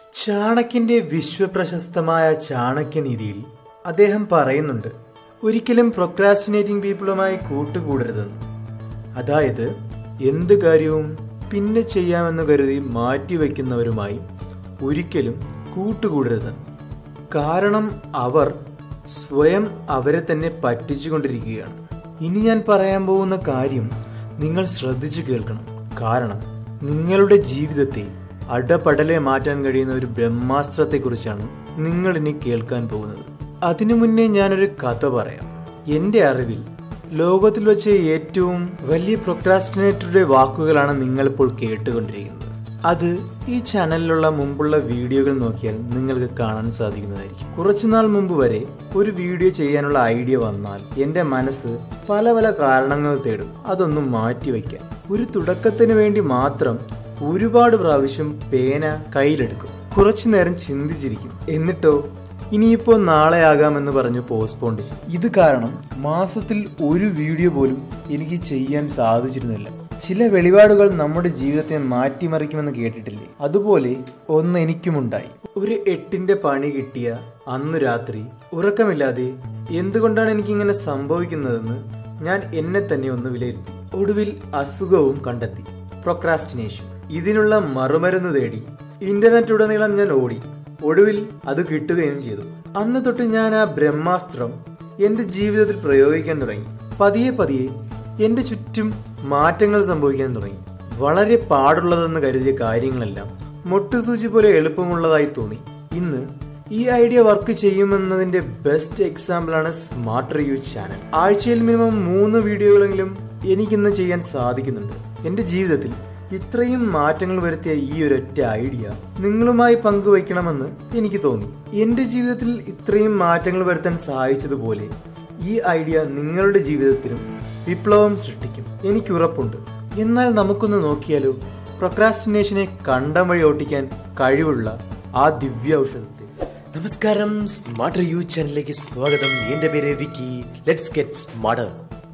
ചാണക്യന്റെ വിശ്വപ്രശസ്തമായ ചാണക്യനീതിയിൽ അദ്ദേഹം പറയുന്നുണ്ട് ഒരിക്കലും പ്രൊക്രാസ്റ്റിനേറ്റിംഗ് പീപ്പിളുമായി കൂട്ടുകൂടരുതെന്ന് അതായത് എന്ത് കാര്യവും പിന്നെ ചെയ്യാമെന്ന് കരുതി മാറ്റിവെക്കുന്നവരുമായി ഒരിക്കലും കൂട്ടുകൂടരുതെന്ന് കാരണം അവർ സ്വയം അവരെ തന്നെ പറ്റിച്ചുകൊണ്ടിരിക്കുകയാണ് ഇനി ഞാൻ പറയാൻ പോകുന്ന കാര്യം നിങ്ങൾ ശ്രദ്ധിച്ചു കേൾക്കണം കാരണം നിങ്ങളുടെ ജീവിതത്തെ അടപടലെ മാറ്റാൻ കഴിയുന്ന ഒരു ബ്രഹ്മാസ്ത്രത്തെക്കുറിച്ചാണ് നിങ്ങൾ ഇനി കേൾക്കാൻ പോകുന്നത് അതിനു മുന്നേ ഞാനൊരു കഥ പറയാം എൻ്റെ അറിവിൽ ലോകത്തിൽ വെച്ച് ഏറ്റവും വലിയ പ്രൊക്രാസ്റ്റിനേറ്ററുടെ വാക്കുകളാണ് നിങ്ങളിപ്പോൾ കേട്ടുകൊണ്ടിരിക്കുന്നത് അത് ഈ ചാനലിലുള്ള മുമ്പുള്ള വീഡിയോകൾ നോക്കിയാൽ നിങ്ങൾക്ക് കാണാൻ സാധിക്കുന്നതായിരിക്കും കുറച്ചുനാൾ മുമ്പ് വരെ ഒരു വീഡിയോ ചെയ്യാനുള്ള ഐഡിയ വന്നാൽ എൻ്റെ മനസ്സ് പല പല കാരണങ്ങൾ തേടും അതൊന്നും മാറ്റിവെക്കാൻ ഒരു തുടക്കത്തിന് വേണ്ടി മാത്രം ഒരുപാട് പ്രാവശ്യം പേന കയ്യിലെടുക്കും കുറച്ചു നേരം ചിന്തിച്ചിരിക്കും എന്നിട്ടോ ഇനിയിപ്പോ നാളെ ആകാമെന്ന് പറഞ്ഞ് പോസ്റ്റ്പോൺ ചെയ്യും ഇത് കാരണം മാസത്തിൽ ഒരു വീഡിയോ പോലും എനിക്ക് ചെയ്യാൻ സാധിച്ചിരുന്നില്ല ചില വെളിപാടുകൾ നമ്മുടെ ജീവിതത്തെ മാറ്റിമറിക്കുമെന്ന് കേട്ടിട്ടില്ലേ അതുപോലെ ഒന്ന് എനിക്കുമുണ്ടായി ഒരു എട്ടിന്റെ പണി കിട്ടിയ അന്നു രാത്രി ഉറക്കമില്ലാതെ എന്തുകൊണ്ടാണ് എനിക്കിങ്ങനെ സംഭവിക്കുന്നതെന്ന് ഞാൻ എന്നെ തന്നെ ഒന്ന് വിലയിരുത്തി ഒടുവിൽ അസുഖവും കണ്ടെത്തി പ്രൊക്രാസ്റ്റിനേഷൻ ഇതിനുള്ള മറുമരുന്ന് തേടി ഇന്റർനെറ്റുടനീളം ഞാൻ ഓടി ഒടുവിൽ അത് കിട്ടുകയും ചെയ്തു അന്ന് തൊട്ട് ഞാൻ ആ ബ്രഹ്മാസ്ത്രം എന്റെ ജീവിതത്തിൽ പ്രയോഗിക്കാൻ തുടങ്ങി പതിയെ പതിയെ എന്റെ ചുറ്റും മാറ്റങ്ങൾ സംഭവിക്കാൻ തുടങ്ങി വളരെ പാടുള്ളതെന്ന് കരുതിയ കാര്യങ്ങളെല്ലാം മൊട്ടുസൂചി പോലെ എളുപ്പമുള്ളതായി തോന്നി ഇന്ന് ഈ ഐഡിയ വർക്ക് ചെയ്യുമെന്നതിന്റെ ബെസ്റ്റ് എക്സാമ്പിൾ ആണ് സ്മാർട്ട് റിവ്യൂ ചാനൽ ആഴ്ചയിൽ മിനിമം മൂന്ന് വീഡിയോകളെങ്കിലും എനിക്കിന്ന് ചെയ്യാൻ സാധിക്കുന്നുണ്ട് എന്റെ ജീവിതത്തിൽ ഇത്രയും മാറ്റങ്ങൾ വരുത്തിയ ഈ ഒരൊറ്റ ഐഡിയ നിങ്ങളുമായി പങ്കുവയ്ക്കണമെന്ന് എനിക്ക് തോന്നി എന്റെ ജീവിതത്തിൽ ഇത്രയും മാറ്റങ്ങൾ വരുത്താൻ സഹായിച്ചതുപോലെ ഈ ഐഡിയ നിങ്ങളുടെ ജീവിതത്തിലും വിപ്ലവം സൃഷ്ടിക്കും എനിക്ക് ഉറപ്പുണ്ട് എന്നാൽ നമുക്കൊന്ന് നോക്കിയാലോ പ്രൊക്രാസ്റ്റിനേഷനെ കണ്ടം വഴി ഓട്ടിക്കാൻ കഴിവുള്ള ആ ദിവ്യ ഔഷധത്തെ നമസ്കാരം സ്മാർട്ട് റിവ്യൂ ചാനലിലേക്ക് സ്വാഗതം എന്റെ പേര് Vicky let's get smarter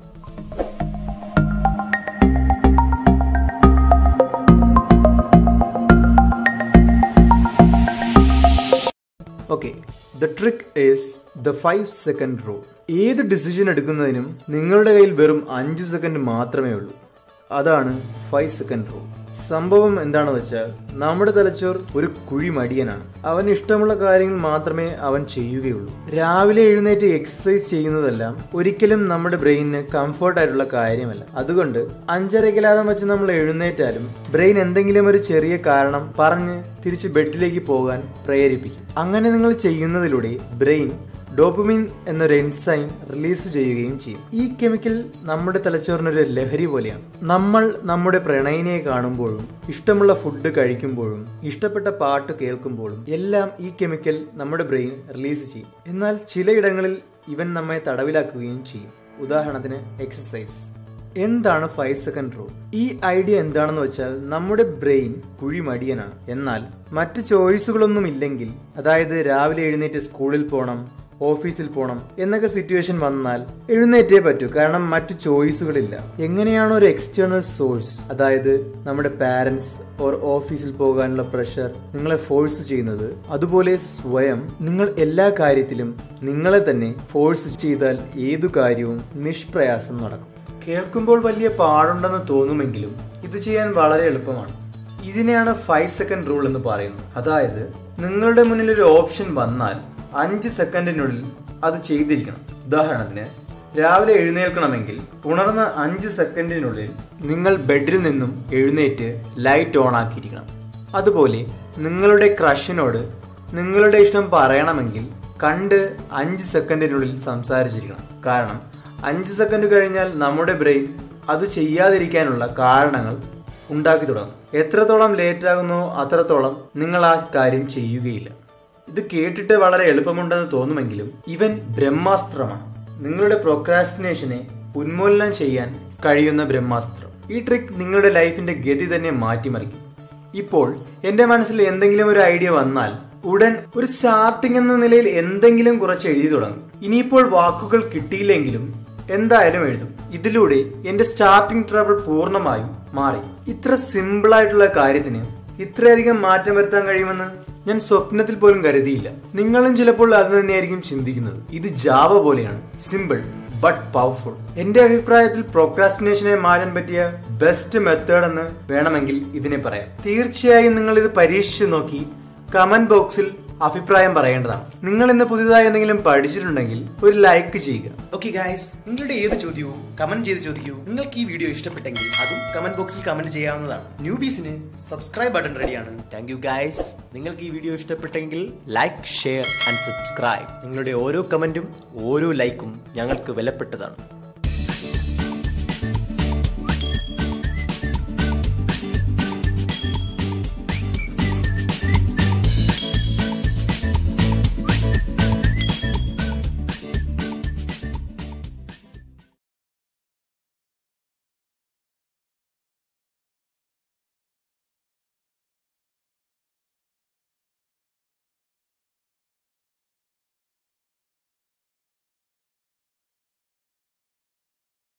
okay the trick is the five second rule ഏത് ഡിസിഷൻ എടുക്കുന്നതിനും നിങ്ങളുടെ കയ്യിൽ വെറും അഞ്ച് സെക്കൻഡ് മാത്രമേ ഉള്ളൂ അതാണ് ഫൈവ് സെക്കൻഡ് റൂൾ സംഭവം എന്താണെന്ന് വെച്ചാൽ നമ്മുടെ തലച്ചോർ ഒരു കുഴി മടിയനാണ് അവന് ഇഷ്ടമുള്ള കാര്യങ്ങൾ മാത്രമേ അവൻ ചെയ്യുകയുള്ളൂ രാവിലെ എഴുന്നേറ്റ് എക്സസൈസ് ചെയ്യുന്നതെല്ലാം ഒരിക്കലും നമ്മുടെ ബ്രെയിനിന് കംഫർട്ട് ആയിട്ടുള്ള കാര്യമല്ല അതുകൊണ്ട് അഞ്ചരക്കലാരം വെച്ച് നമ്മൾ എഴുന്നേറ്റാലും ബ്രെയിൻ എന്തെങ്കിലും ഒരു ചെറിയ കാരണം പറഞ്ഞ് തിരിച്ച് ബെഡിലേക്ക് പോകാൻ പ്രേരിപ്പിക്കും അങ്ങനെ നിങ്ങൾ ചെയ്യുന്നതിലൂടെ ബ്രെയിൻ ഡോപ്പമിൻ എന്നൊരു എൻസൈം റിലീസ് ചെയ്യുകയും ചെയ്യും ഈ കെമിക്കൽ നമ്മുടെ തലച്ചോറിനൊരു ലഹരി പോലെയാണ് നമ്മൾ നമ്മുടെ പ്രണയിനെ കാണുമ്പോഴും ഇഷ്ടമുള്ള ഫുഡ് കഴിക്കുമ്പോഴും ഇഷ്ടപ്പെട്ട പാട്ട് കേൾക്കുമ്പോഴും എല്ലാം ഈ കെമിക്കൽ നമ്മുടെ ബ്രെയിൻ റിലീസ് ചെയ്യും എന്നാൽ ചിലയിടങ്ങളിൽ ഇവൻ നമ്മെ തടവിലാക്കുകയും ചെയ്യും ഉദാഹരണത്തിന് എക്സസൈസ് എന്താണ് ഫൈവ് സെക്കൻഡ് റൂൾ ഈ ഐഡിയ എന്താണെന്ന് വെച്ചാൽ നമ്മുടെ ബ്രെയിൻ കുഴിമടിയനാണ് എന്നാൽ മറ്റ് ചോയ്സുകളൊന്നും ഇല്ലെങ്കിൽ അതായത് രാവിലെ എഴുന്നേറ്റ് സ്കൂളിൽ പോകണം ഓഫീസിൽ പോകണം എന്നൊക്കെ സിറ്റുവേഷൻ വന്നാൽ എഴുന്നേറ്റേ പറ്റൂ കാരണം മറ്റു ചോയ്സുകളില്ല എങ്ങനെയാണ് ഒരു എക്സ്റ്റേണൽ സോഴ്സ് അതായത് നമ്മുടെ പാരന്റ്സ് ഓർ ഓഫീസിൽ പോകാനുള്ള പ്രഷർ നിങ്ങളെ ഫോഴ്സ് ചെയ്യുന്നത് അതുപോലെ സ്വയം നിങ്ങൾ എല്ലാ കാര്യത്തിലും നിങ്ങളെ തന്നെ ഫോഴ്സ് ചെയ്താൽ ഏതു കാര്യവും നിഷ്പ്രയാസം നടക്കും കേൾക്കുമ്പോൾ വലിയ പാടുണ്ടെന്ന് തോന്നുമെങ്കിലും ഇത് ചെയ്യാൻ വളരെ എളുപ്പമാണ് ഇതിനെയാണ് ഫൈവ് സെക്കൻഡ് റൂൾ എന്ന് പറയുന്നത് അതായത് നിങ്ങളുടെ മുന്നിൽ ഒരു ഓപ്ഷൻ വന്നാൽ അഞ്ച് സെക്കൻഡിനുള്ളിൽ അത് ചെയ്തിരിക്കണം ഉദാഹരണത്തിന് രാവിലെ എഴുന്നേൽക്കണമെങ്കിൽ ഉണർന്ന അഞ്ച് സെക്കൻഡിനുള്ളിൽ നിങ്ങൾ ബെഡിൽ നിന്നും എഴുന്നേറ്റ് ലൈറ്റ് ഓൺ ആക്കിയിരിക്കണം അതുപോലെ നിങ്ങളുടെ ക്രഷിനോട് നിങ്ങളുടെ ഇഷ്ടം പറയണമെങ്കിൽ കണ്ട് അഞ്ച് സെക്കൻഡിനുള്ളിൽ സംസാരിച്ചിരിക്കണം കാരണം അഞ്ച് സെക്കൻഡ് കഴിഞ്ഞാൽ നമ്മുടെ ബ്രെയിൻ അത് ചെയ്യാതിരിക്കാനുള്ള കാരണങ്ങൾ ഉണ്ടാക്കി തുടങ്ങും എത്രത്തോളം ലേറ്റ് ആകുന്നോ അത്രത്തോളം നിങ്ങൾ ആ കാര്യം ചെയ്യുകയില്ല ഇത് കേട്ടിട്ട് വളരെ എളുപ്പമുണ്ടെന്ന് തോന്നുമെങ്കിലും ഇവൻ ബ്രഹ്മാസ്ത്രമാണ് നിങ്ങളുടെ പ്രൊക്രാസ്റ്റിനേഷനെ ഉന്മൂലനം ചെയ്യാൻ കഴിയുന്ന ബ്രഹ്മാസ്ത്രം ഈ ട്രിക്ക് നിങ്ങളുടെ ലൈഫിന്റെ ഗതി തന്നെ മാറ്റിമറിക്കും ഇപ്പോൾ എന്റെ മനസ്സിൽ എന്തെങ്കിലും ഒരു ഐഡിയ വന്നാൽ ഉടൻ ഒരു സ്റ്റാർട്ടിംഗ് എന്ന നിലയിൽ എന്തെങ്കിലും കുറച്ച് എഴുതി തുടങ്ങും ഇനിയിപ്പോൾ വാക്കുകൾ കിട്ടിയില്ലെങ്കിലും എന്തായാലും എഴുതും ഇതിലൂടെ എന്റെ സ്റ്റാർട്ടിംഗ് ട്രബിൾ പൂർണ്ണമായും മാറി ഇത്ര സിമ്പിൾ ആയിട്ടുള്ള കാര്യത്തിന് ഇത്രയധികം മാറ്റം വരുത്താൻ കഴിയുമെന്ന് ഞാൻ സ്വപ്നത്തിൽ പോലും കരുതിയില്ല നിങ്ങളും ചിലപ്പോൾ അത് തന്നെയായിരിക്കും ചിന്തിക്കുന്നത് ഇത് ജാവ പോലെയാണ് സിമ്പിൾ ബട്ട് പവർഫുൾ എന്റെ അഭിപ്രായത്തിൽ പ്രോക്രാസ്റ്റിനേഷനെ മാറ്റാൻ പറ്റിയ ബെസ്റ്റ് മെത്തേഡ് എന്ന് വേണമെങ്കിൽ ഇതിനെ പറയാം തീർച്ചയായും നിങ്ങൾ ഇത് പരീക്ഷിച്ചു നോക്കി കമന്റ് ബോക്സിൽ അഭിപ്രായം പറയേണ്ടതാണ് നിങ്ങൾ ഇന്ന് പുതിയതായി എന്തെങ്കിലും പഠിച്ചിട്ടുണ്ടെങ്കിൽ ഒരു ലൈക്ക് ചെയ്യുക ഓക്കെ ഗായ്സ് നിങ്ങളുടെ ഏത് ചോദ്യവും കമന്റ് ചെയ്ത് ചോദിക്കൂ നിങ്ങൾക്ക് ഈ വീഡിയോ ഇഷ്ടപ്പെട്ടെങ്കിൽ അതും കമന്റ് ബോക്സിൽ കമന്റ് ചെയ്യാവുന്നതാണ് ന്യൂബീസിന് സബ്സ്ക്രൈബ് ബട്ടൺ റെഡിയാണ് താങ്ക് യു ഗായ്സ് നിങ്ങൾക്ക് ഈ വീഡിയോ ഇഷ്ടപ്പെട്ടെങ്കിൽ ലൈക്ക് ഷെയർ ആൻഡ് സബ്സ്ക്രൈബ് നിങ്ങളുടെ ഓരോ കമന്റും ഓരോ ലൈക്കും ഞങ്ങൾക്ക് വിലപ്പെട്ടതാണ്